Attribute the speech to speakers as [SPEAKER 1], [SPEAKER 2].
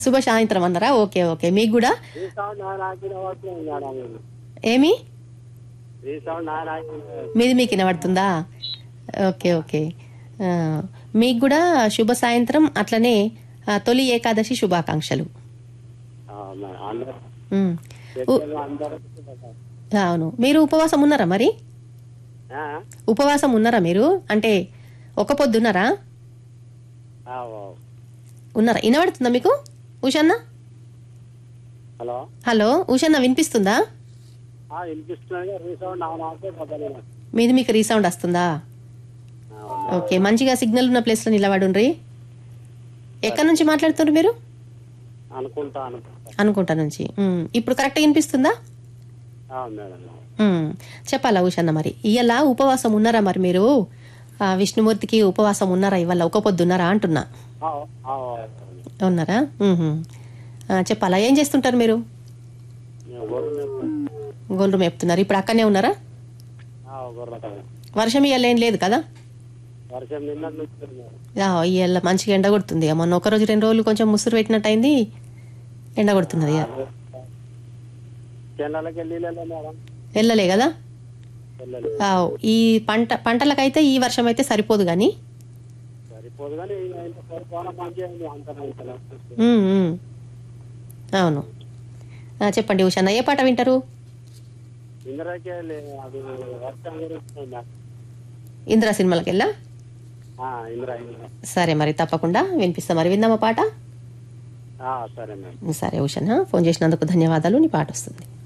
[SPEAKER 1] శుభ సాయంత్రం అన్నారా ఓకే ఓకే మీకు కూడా
[SPEAKER 2] ఈ సౌండ్ నా నాకిన వస్తుంది మేడం ఇది.
[SPEAKER 1] ఏమి
[SPEAKER 2] ఈ సౌండ్ నా నాకిన
[SPEAKER 1] మీది మీకు వినబడుతుందా ఓకే ఓకే ఆ, మీకు కూడా శుభ సాయంత్రం అట్లనే ఆ, తొలి ఏకాదశి శుభాకాంక్షలు
[SPEAKER 2] ఆ, మేడం. అందరూ
[SPEAKER 1] ఉమ్. ఉ-
[SPEAKER 2] పెద్దలు అందరూ
[SPEAKER 1] అవును మీరు ఉపవాసం ఉన్నారా మరి
[SPEAKER 2] ఆ?
[SPEAKER 1] ఉపవాసం ఉన్నారా మీరు అంటే ఒక పొద్దున్నారా
[SPEAKER 2] ఆ, ఓ.
[SPEAKER 1] ఉన్నారా వినబడుతుందా మీకు ఉషన్న
[SPEAKER 2] హలో
[SPEAKER 1] హలో ఉషన్న వినిపిస్తుందా
[SPEAKER 2] ఆ, వినిపిస్తున్నది రీసౌండ్ నా నాకే బదలేదు
[SPEAKER 1] మీది మీకు రీసౌండ్ వస్తుందా ఓకే మంచిగా సిగ్నల్ ఉన్న ప్లేస్లో నిలబడుండ్రి ఎక్కడి నుంచి మాట్లాడుతున్నారు మీరు
[SPEAKER 2] అనుకుంటా అనుకుంటా
[SPEAKER 1] అనుకుంటా నుంచి ఉమ్, ఇప్పుడు కరెక్ట్గా వినిపిస్తుందా
[SPEAKER 2] ఆ, మేడం
[SPEAKER 1] ఉమ్, చెప్పాలా ఉషన్న మరి ఇవాళ ఉపవాసం ఉన్నారా మరి మీరు ఆ, విష్ణుమూర్తికి ఉపవాసం ఉన్నారా ఇవాళ ఒక పొద్దు ఉన్నారా అంటున్నా
[SPEAKER 2] ఆ, ఆ, ఓ.
[SPEAKER 1] ఉన్నారా ఉహు. ఆ, చెప్పాలా ఏం చేస్తుంటారు మీరు
[SPEAKER 2] నేను గొర్రెలు మేపుతా.
[SPEAKER 1] గోల్డ్ మేపుతున్నారు ఇప్పుడు అక్కడనే ఉన్నారా
[SPEAKER 2] ఆ, గొర్రెలు కదా.
[SPEAKER 1] వర్షం ఇవాళ ఏం లేదు కదా
[SPEAKER 2] వర్షం నిన్న నుంచి మేడం.
[SPEAKER 1] ఆ, ఇవాళ మంచిగా ఎండ కొడుతుంది ఇక మొన్న ఒక రోజు రెండు రోజులు కొంచెం ముసురు పెట్టినట్టు అయింది ఎండ కొడుతున్నది ఇక.
[SPEAKER 2] చెన్నెలకి వెళ్ళిలే మేడం
[SPEAKER 1] వెళ్ళలే కదా
[SPEAKER 2] వెళ్ళలేదు
[SPEAKER 1] ఆ, ఈ పంట పంటలకైతే ఈ వర్షం అయితే సరిపోదు కానీ
[SPEAKER 2] సరిపోదు కానీ ఇంత సరిపోవడం మంచిగా ఉంది అంత మంచిగా
[SPEAKER 1] ఉమ్, ఉమ్. అవును ఆ, చెప్పండి ఉషాన్న ఏ పాట వింటారు
[SPEAKER 2] ఇందిరాకే లే- అది వర్షం గురించి మేడం.
[SPEAKER 1] ఇందిరా సినిమాలకి వెళ్ళా
[SPEAKER 2] ఆ, ఇందిరా ఇందిరా
[SPEAKER 1] సరే మరి తప్పకుండా వినిపిస్తా మరి విందామా పాట
[SPEAKER 2] ఆ, సరే మేడం
[SPEAKER 1] సరే ఉషాన్న ఫోన్ చేసినందుకు ధన్యవాదాలు నీ పాట వస్తుంది